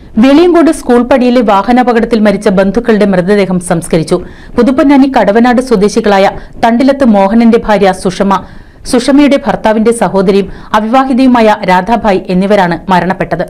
Veliyankode school പടിയിലെ വാഹനാപകടത്തിൽ മരിച്ച ബന്ധുക്കളുടെ മൃതദേഹം സംസ്കരിച്ചു പുതുപ്പൊന്നാനി കടവനാട് സ്വദേശികളായ തണ്ടിലത്ത് മോഹനന്റെ ഭാര്യ സുഷമ സുഷമയുടെ ഭർത്താവിന്റെ സഹോദരിയും അവിവാഹിതയുമായ രാധാഭായ് എന്നിവരാണ് മരണപ്പെട്ടത്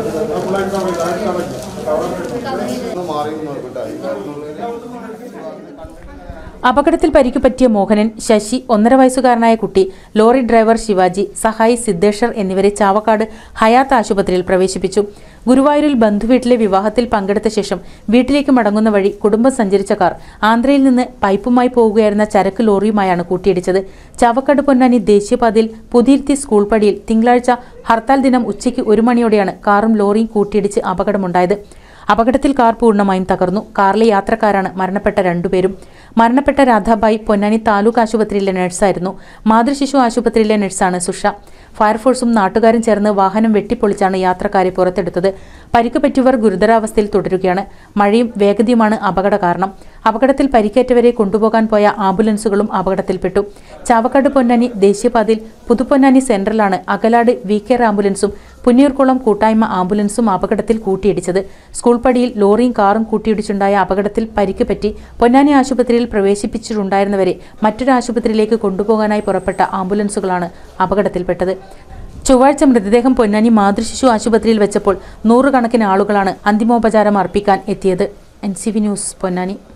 അപകടത്തിൽ പരിക്കു പറ്റിയ മോഹനൻ ശശി ഒന്നര വയസ്സുകാരനായ കുട്ടി ലോറി ഡ്രൈവർ ശിവാജി സഹായി സിദ്ദേശർ എന്നിവരെ ചാവക്കാട് ഹയാത്ത് ആശുപത്രിയിൽ പ്രവേശിപ്പിച്ചു ഗുരുവായൂരിൽ ബന്ധുവീട്ടിലെ വിവാഹത്തിൽ പങ്കെടുത്ത ശേഷം വീട്ടിലേക്ക് മടങ്ങുന്ന വഴി കുടുംബം സഞ്ചരിച്ച കാർ ആന്ധ്രയിൽ നിന്ന് പൈപ്പുമായി പോവുകയായിരുന്ന ചരക്ക് ലോറിയുമായാണ് കൂട്ടിയിടിച്ചത് ചാവക്കാട് പൊന്നാനി ദേശീയപാതയിൽ പുതിയിരുത്തി സ്കൂൾ പടിയിൽ തിങ്കളാഴ്ച ഹർത്താൽ ദിനം ഉച്ചയ്ക്ക് ഒരു മണിയോടെയാണ് കാറും ലോറിയും കൂട്ടിയിടിച്ച് അപകടമുണ്ടായത് അപകടത്തിൽ കാർ പൂർണ്ണമായും തകർന്നു കാറിലെ യാത്രക്കാരാണ് മരണപ്പെട്ട രണ്ടുപേരും മരണപ്പെട്ട രാധാബായി പൊന്നാനി താലൂക്ക് ആശുപത്രിയിലെ നഴ്സായിരുന്നു മാതൃശിശു ആശുപത്രിയിലെ നഴ്സാണ് സുഷ ഫയർഫോഴ്സും നാട്ടുകാരും ചേർന്ന് വാഹനം വെട്ടിപ്പൊളിച്ചാണ് യാത്രക്കാരെ പുറത്തെടുത്തത് പരിക്ക് പറ്റിയവർ ഗുരുതരാവസ്ഥയിൽ തുടരുകയാണ് മഴയും വേഗതയുമാണ് അപകട കാരണം അപകടത്തിൽ പരിക്കേറ്റവരെ കൊണ്ടുപോകാൻ പോയ ആംബുലൻസുകളും അപകടത്തിൽപ്പെട്ടു ചാവക്കാട് പൊന്നാനി ദേശീയപാതയിൽ പുതുപ്പൊന്നാനി സെൻട്രലാണ് അകലാട് വി കെയർ ആംബുലൻസും പുന്നീർകുളം കൂട്ടായ്മ ആംബുലൻസും അപകടത്തിൽ കൂട്ടിയിടിച്ചത് സ്കൂൾ പടിയിൽ ലോറിയും കാറും കൂട്ടിയിടിച്ചുണ്ടായ അപകടത്തിൽ പരിക്ക് പറ്റി പൊന്നാനി ആശുപത്രിയിൽ പ്രവേശിപ്പിച്ചിട്ടുണ്ടായിരുന്നവരെ മറ്റൊരു ആശുപത്രിയിലേക്ക് കൊണ്ടുപോകാനായി പുറപ്പെട്ട ആംബുലൻസുകളാണ് അപകടത്തിൽപ്പെട്ടത് ചൊവ്വാഴ്ച മൃതദേഹം പൊന്നാനി മാതൃശിശു ആശുപത്രിയിൽ വെച്ചപ്പോൾ നൂറുകണക്കിന് ആളുകളാണ് അന്തിമോപചാരം അർപ്പിക്കാൻ എത്തിയത് N C V news Ponnani